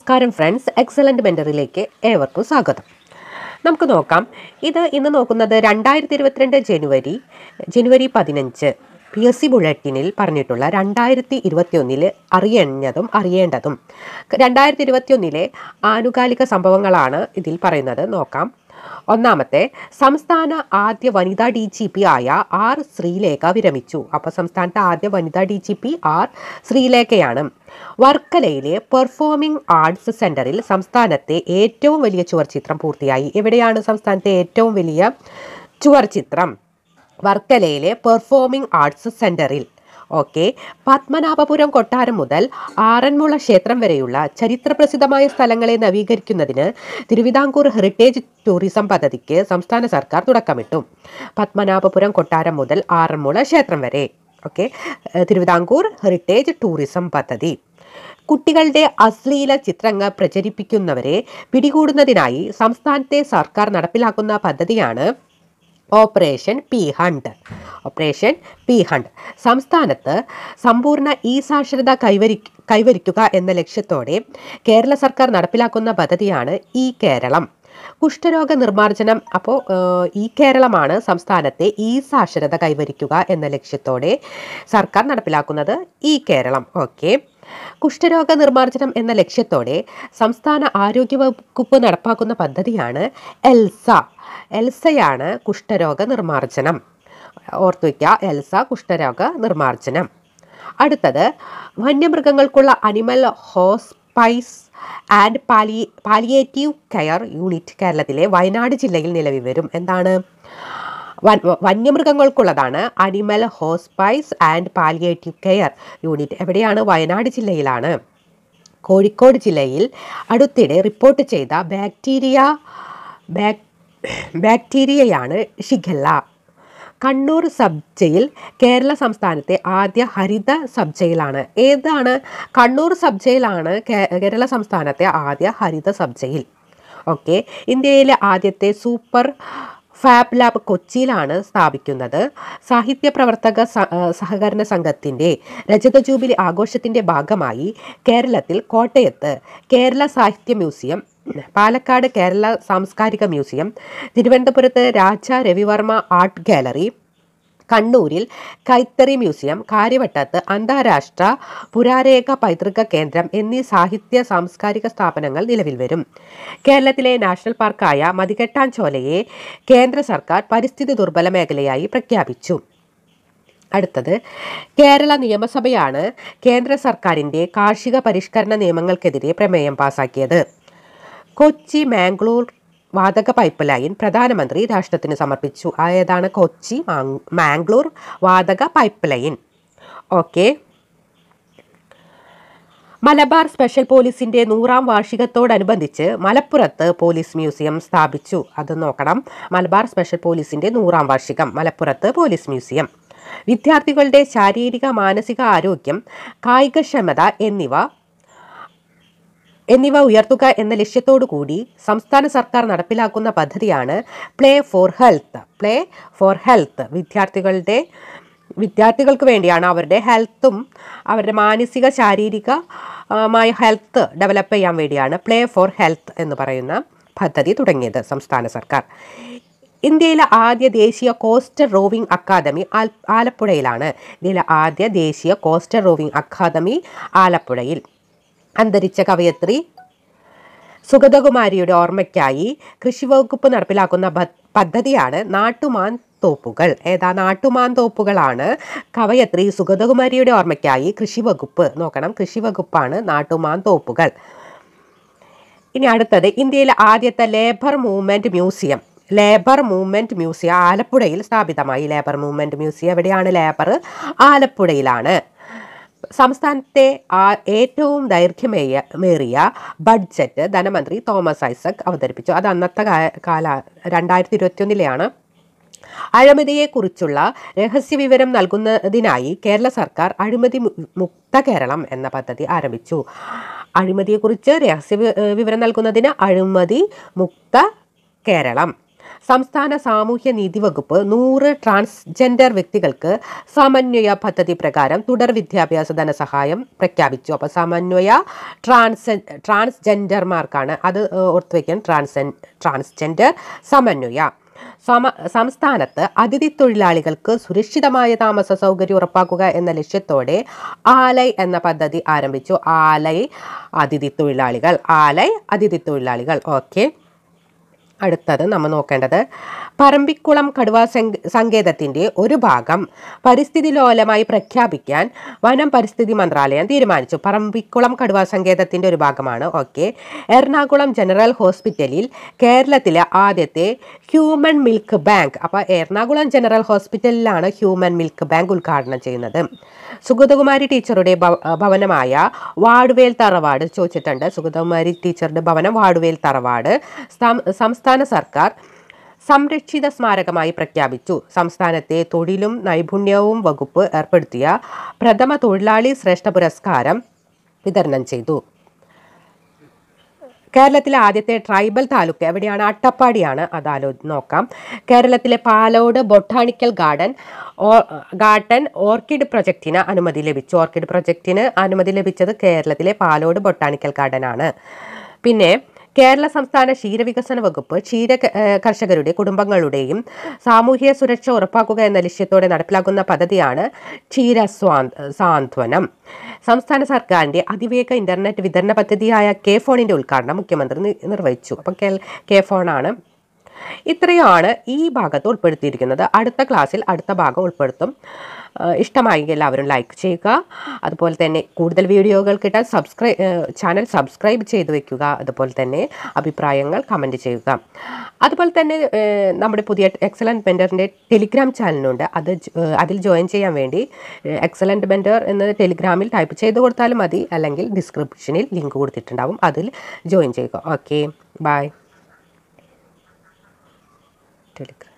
നമസ്കാരം friends excellent മെൻറ്ററിലേക്ക് ഏവർക്കും സ്വാഗതം നമുക്ക് നോക്കാം ഇത് ഇന്ന് നോക്കുന്നത് രണ്ടായിരത്തി ഇരുപത്തിരണ്ട് ജനുവരി ജനുവരി പതിനഞ്ച് പി എസ് സി ബുള്ളറ്റിനിൽ പറഞ്ഞിട്ടുള്ള രണ്ടായിരത്തി ഇരുപത്തിയൊന്നിൽ അറിയേണ്ടതും അറിയേണ്ടതും രണ്ടായിരത്തി ഇരുപത്തിയൊന്നിലെ ആനുകാലിക സംഭവങ്ങളാണ് ഇതിൽ പറയുന്നത് നോക്കാം ഒന്നാമത്തെ സംസ്ഥാന ആദ്യ വനിതാ ഡി ജി പി ആയ ആർ ശ്രീലേഖ വിരമിച്ചു അപ്പോൾ സംസ്ഥാനത്തെ ആദ്യ വനിതാ ഡി ജി പി ആർ ശ്രീലേഖയാണ് വർക്കലയിലെ പെർഫോമിംഗ് ആർട്സ് സെന്ററിൽ സംസ്ഥാനത്തെ ഏറ്റവും വലിയ ചുവർച്ചിത്രം പൂർത്തിയായി എവിടെയാണ് സംസ്ഥാനത്തെ ഏറ്റവും വലിയ ചുവർച്ചിത്രം വർക്കലയിലെ പെർഫോമിംഗ് ആർട്സ് സെന്ററിൽ ഓക്കെ പത്മനാഭപുരം കൊട്ടാരം മുതൽ ആറന്മുള ക്ഷേത്രം വരെയുള്ള ചരിത്രപ്രസിദ്ധമായ സ്ഥലങ്ങളെ നവീകരിക്കുന്നതിന് തിരുവിതാംകൂർ ഹെറിറ്റേജ് ടൂറിസം പദ്ധതിക്ക് സംസ്ഥാന സർക്കാർ തുടക്കമിട്ടു പത്മനാഭപുരം കൊട്ടാരം മുതൽ ആറന്മുള ക്ഷേത്രം വരെ ഓക്കെ തിരുവിതാംകൂർ ഹെറിറ്റേജ് ടൂറിസം പദ്ധതി കുട്ടികളുടെ അശ്ലീല ചിത്രങ്ങൾ പ്രചരിപ്പിക്കുന്നവരെ പിടികൂടുന്നതിനായി സംസ്ഥാനത്തെ സർക്കാർ നടപ്പിലാക്കുന്ന പദ്ധതിയാണ് operation P hunt operation P hunt സംസ്ഥാനത്ത് സമ്പൂർണ്ണ ഇ സാക്ഷരത കൈവരി കൈവരിക്കുക എന്ന ലക്ഷ്യത്തോടെ കേരള സർക്കാർ നടപ്പിലാക്കുന്ന പദ്ധതിയാണ് ഈ കേരളം കുഷ്ഠരോഗ നിർമ്മാർജ്ജനം അപ്പോൾ ഈ കേരളമാണ് സംസ്ഥാനത്തെ ഈ സാക്ഷരത കൈവരിക്കുക എന്ന ലക്ഷ്യത്തോടെ സർക്കാർ നടപ്പിലാക്കുന്നത് ഈ കേരളം ഓക്കെ കുഷ്ഠരോഗ നിർമ്മാർജ്ജനം എന്ന ലക്ഷ്യത്തോടെ സംസ്ഥാന ആരോഗ്യ വകുപ്പ് നടപ്പാക്കുന്ന പദ്ധതിയാണ് എൽസ എൽസയാണ് കുഷ്ഠരോഗ നിർമ്മാർജ്ജനം ഓർത്തു വയ്ക്കുക എൽസ കുഷ്ഠരോഗ നിർമ്മാർജ്ജനം അടുത്തത് വന്യമൃഗങ്ങൾക്കുള്ള animal hospice and pali palliative care unit കേരളത്തിലെ വയനാട് ജില്ലയിൽ നിലവിൽ വരും എന്താണ് വൻ- വന്യമൃഗങ്ങൾക്കുള്ളതാണ് animal hospice and palliative care unit എവിടെയാണ് വയനാട് ജില്ലയിലാണ് കോഴിക്കോട് ജില്ലയിൽ അടുത്തിടെ റിപ്പോർട്ട് ചെയ്ത ബാക്ടീരിയ ബാക് ബാക്ടീരിയയാണ് shigella Kannur sub jail Kerala സംസ്ഥാനത്തെ ആദ്യ ഹരിത സബ് ജയിലാണ് ഏതാണ് കണ്ണൂർ സബ് ജയിലാണ് കേ- കേരള സംസ്ഥാനത്തെ ആദ്യ ഹരിത സബ് ജയിൽ ഓക്കെ ഇന്ത്യയിലെ ആദ്യത്തെ സൂപ്പർ ഫാബ് ലാബ് കൊച്ചിയിലാണ് സ്ഥാപിക്കുന്നത് സാഹിത്യ പ്രവർത്തക സ- ആ, സഹകരണ സംഘത്തിൻ്റെ രജത ജൂബിലി ആഘോഷത്തിൻ്റെ ഭാഗമായി കേരളത്തിൽ കോട്ടയത്ത് കേരള സാഹിത്യ മ്യൂസിയം പാലക്കാട് കേരള സാംസ്കാരിക മ്യൂസിയം തിരുവനന്തപുരത്ത് രാജ രവിവർമ്മ ആർട്ട് ഗാലറി കണ്ണൂരിൽ കൈത്തറി മ്യൂസിയം കാര്യവട്ടത്ത് അന്താരാഷ്ട്ര പുരാരേഖ പൈതൃക കേന്ദ്രം എന്നീ സാഹിത്യ സാംസ്കാരിക സ്ഥാപനങ്ങൾ നിലവിൽ വരും കേരളത്തിലെ നാഷണൽ പാർക്കായ മതികെട്ടാഞ്ചോലയെ കേന്ദ്ര സർക്കാർ പരിസ്ഥിതി ദുർബല മേഖലയായി പ്രഖ്യാപിച്ചു അടുത്തത് കേരള നിയമസഭയാണ് കേന്ദ്ര സർക്കാരിൻ്റെ കാർഷിക പരിഷ്കരണ നിയമങ്ങൾക്കെതിരെ പ്രമേയം പാസാക്കിയത് കൊച്ചി മാംഗ്ലൂർ വാതക പൈപ്പ് ലൈൻ പ്രധാനമന്ത്രി രാഷ്ട്രത്തിന് സമർപ്പിച്ചു ഏതാണ് കൊച്ചി മാങ്- മാംഗ്ലൂർ വാതക pipeline okay Malabar special പോലീസിന്റെ നൂറാം വാർഷികത്തോടനുബന്ധിച്ച് മലപ്പുറത്ത് പോലീസ് മ്യൂസിയം സ്ഥാപിച്ചു അത് നോക്കണം മലബാർ സ്പെഷ്യൽ പോലീസിന്റെ നൂറാം വാർഷികം മലപ്പുറത്ത് പോലീസ് മ്യൂസിയം വിദ്യാർത്ഥികളുടെ ശാരീരിക മാനസിക ആരോഗ്യം കായികക്ഷമത എന്നിവ എന്നിവ ഉയർത്തുക എന്ന ലക്ഷ്യത്തോടു കൂടി സംസ്ഥാന സർക്കാർ നടപ്പിലാക്കുന്ന പദ്ധതിയാണ് play for health play for health വിദ്യാർത്ഥികളുടെ വിദ്യാർത്ഥികൾക്ക് വേണ്ടിയാണ് അവരുടെ ഹെൽത്തും അവരുടെ മാനസിക ശാരീരിക ആ, മായ ഹെൽത്ത് ഡെവലപ്പ് ചെയ്യാൻ വേണ്ടിയാണ് പ്ലേ ഫോർ ഹെൽത്ത് എന്ന് പറയുന്ന പദ്ധതി തുടങ്ങിയത് സംസ്ഥാന സർക്കാർ ഇന്ത്യയിലെ ആദ്യ ദേശീയ കോസ്റ്റൽ റോവിംഗ് അക്കാദമി ആൽ- ആലപ്പുഴയിലാണ് ഇന്ത്യയിലെ ആദ്യ ദേശീയ കോസ്റ്റൽ റോവിംഗ് അക്കാദമി ആലപ്പുഴയിൽ അന്തരിച്ച കവയത്രി സുഗതകുമാരിയുടെ ഓർമ്മയ്ക്കായി കൃഷി വകുപ്പ് നടപ്പിലാക്കുന്ന പ- പദ്ധതിയാണ് നാട്ടുമാൻ തോപ്പുകൾ ഏതാ നാട്ടുമാൻ തോപ്പുകളാണ് കവയത്രി സുഗതകുമാരിയുടെ ഓർമ്മയ്ക്കായി കൃഷി വകുപ്പ് നോക്കണം കൃഷി വകുപ്പാണ് നാട്ടുമാൻ തോപ്പുകൾ ഇനി അടുത്തത് ഇന്ത്യയിലെ ആദ്യത്തെ labour movement museum labour movement museum ആലപ്പുഴയിൽ സ്ഥാപിതമായി ലേബർ മൂവ്മെന്റ് മ്യൂസിയം എവിടെയാണ് ലേബർ ആലപ്പുഴയിലാണ് സംസ്ഥാനത്തെ ആ- ഏറ്റവും ദൈർഘ്യമേയ മേറിയ ബഡ്ജറ്റ് ധനമന്ത്രി തോമസ് ഐസക് അവതരിപ്പിച്ചു അത് അന്നത്തെ കാ- കാല രണ്ടായിരത്തി ഇരുപത്തിയൊന്നിലെയാണ് അഴിമതിയെക്കുറിച്ചുള്ള രഹസ്യവിവരം നൽകുന്നതിനായി കേരള സർക്കാർ അഴിമതി മു- മുക്ത കേരളം എന്ന പദ്ധതി ആരംഭിച്ചു അഴിമതിയെക്കുറിച്ച് രഹസ്യ വി- ഏഹ് വിവരം നൽകുന്നതിന് അഴിമതി മുക്ത കേരളം സംസ്ഥാന സാമൂഹ്യ നീതി വകുപ്പ് നൂറ് ട്രാൻസ്ജെൻഡർ വ്യക്തികൾക്ക് സമന്വയ പദ്ധതി പ്രകാരം തുടർ വിദ്യാഭ്യാസ ധനസഹായം പ്രഖ്യാപിച്ചു അപ്പോൾ സമന്വയ ട്രാൻസ് ട്രാൻസ്ജെൻഡർമാർക്കാണ് അത് ഏഹ്, ഓർത്ത് വയ്ക്കാൻ ട്രാൻസ് ട്രാൻസ്ജെൻഡർ സമന്വയ സമ സംസ്ഥാനത്ത് അതിഥി തൊഴിലാളികൾക്ക് സുരക്ഷിതമായ താമസ സൗകര്യം ഉറപ്പാക്കുക എന്ന ലക്ഷ്യത്തോടെ ആലൈ എന്ന പദ്ധതി ആരംഭിച്ചു ആലൈ അതിഥി തൊഴിലാളികൾ ആലൈ അതിഥി തൊഴിലാളികൾ ഓക്കെ അടുത്തത് നമ്മൾ നോക്കേണ്ടത് പറമ്പിക്കുളം കടുവ സങ്ക- സങ്കേതത്തിൻ്റെ ഒരു ഭാഗം പരിസ്ഥിതി ലോലമായി പ്രഖ്യാപിക്കാൻ വനം പരിസ്ഥിതി മന്ത്രാലയം തീരുമാനിച്ചു പറമ്പിക്കുളം കടുവ സങ്കേതത്തിൻ്റെ ഒരു ഭാഗമാണ് ഓക്കെ എറണാകുളം ജനറൽ ഹോസ്പിറ്റലിൽ കേരളത്തിലെ ആദ്യത്തെ ഹ്യൂമൻ മിൽക്ക് ബാങ്ക് അപ്പോൾ എറണാകുളം ജനറൽ ഹോസ്പിറ്റലിലാണ് ഹ്യൂമൻ മിൽക്ക് ബാങ്ക് ഉദ്ഘാടനം ചെയ്യുന്നത് സുഗതകുമാരി ടീച്ചറുടെ ഭവ- ഭവനമായ വാടുവേൽ തറവാട് ചോദിച്ചിട്ടുണ്ട് സുഗതകുമാരി ടീച്ചറുടെ ഭവനം വാടുവേൽ തറവാട് സം- സംസ്ഥാന സർക്കാർ സംരക്ഷിത സ്മാരകമായി പ്രഖ്യാപിച്ചു സംസ്ഥാനത്തെ തൊഴിലും നൈപുണ്യവും വകുപ്പ് ഏർപ്പെടുത്തിയ പ്രഥമ തൊഴിലാളി ശ്രേഷ്ഠ പുരസ്കാരം വിതരണം ചെയ്തു കേരളത്തിലെ ആദ്യത്തെ ട്രൈബൽ താലൂക്ക് എവിടെയാണ് അട്ടപ്പാടിയാണ് അത് ആലോ നോക്കാം കേരളത്തിലെ പാലോട് ബൊട്ടാണിക്കൽ ഗാർഡൻ ഓ- ഗാർഡൻ ഓർക്കിഡ് പ്രൊജക്റ്റിന് അനുമതി ലഭിച്ചു ഓർക്കിഡ് പ്രൊജക്റ്റിന് അനുമതി ലഭിച്ചത് കേരളത്തിലെ പാലോട് ബൊട്ടാണിക്കൽ ഗാർഡൻ ആണ് പിന്നെ കേരള സംസ്ഥാന ക്ഷീരവികസന വകുപ്പ് ക്ഷീര ക- ഏഹ് കർഷകരുടെ കുടുംബങ്ങളുടെയും സാമൂഹിക സുരക്ഷ ഉറപ്പാക്കുക എന്ന ലക്ഷ്യത്തോടെ നടപ്പിലാക്കുന്ന പദ്ധതിയാണ് ക്ഷീര സ്വാ- സാന്ത്വനം സംസ്ഥാന സർക്കാരിന്റെ അതിവേഗ ഇന്റർനെറ്റ് വിതരണ പദ്ധതിയായ കെ ഫോണിന്റെ ഉദ്ഘാടനം മുഖ്യമന്ത്രി നി- നിർവഹിച്ചു അപ്പോൾ കെ കെ ഫോണാണ് ഇത്രയാണ് ഈ ഭാഗത്ത് ഉൾപ്പെടുത്തിയിരിക്കുന്നത് അടുത്ത ക്ലാസ്സിൽ അടുത്ത ഭാഗം ഉൾപ്പെടുത്തും ആ, ഇഷ്ടമായെങ്കിൽ എല്ലാവരും ലൈക്ക് ചെയ്യുക അതുപോലെ തന്നെ കൂടുതൽ വീഡിയോകൾ കിട്ടാൻ സബ്സ്ക്രൈബ് ചാനൽ സബ്സ്ക്രൈബ് ചെയ്ത് വെക്കുക അതുപോലെ തന്നെ അഭിപ്രായങ്ങൾ കമൻറ്റ് ചെയ്യുക അതുപോലെ തന്നെ ഏഹ്, നമ്മുടെ പുതിയ എക്സലൻറ്റ് മെൻറ്ററിൻ്റെ ടെലിഗ്രാം ചാനലുണ്ട് അത് ജ- ഏഹ്, അതിൽ ജോയിൻ ചെയ്യാൻ വേണ്ടി എക്സലൻറ്റ് മെൻറ്റർ എന്ന് ടെലിഗ്രാമിൽ ടൈപ്പ് ചെയ്ത് കൊടുത്താലും മതി അല്ലെങ്കിൽ ഡിസ്ക്രിപ്ഷനിൽ ലിങ്ക് കൊടുത്തിട്ടുണ്ടാവും അതിൽ ജോയിൻ ചെയ്യുക ഓക്കെ ബൈ ടെലിഗ്രാം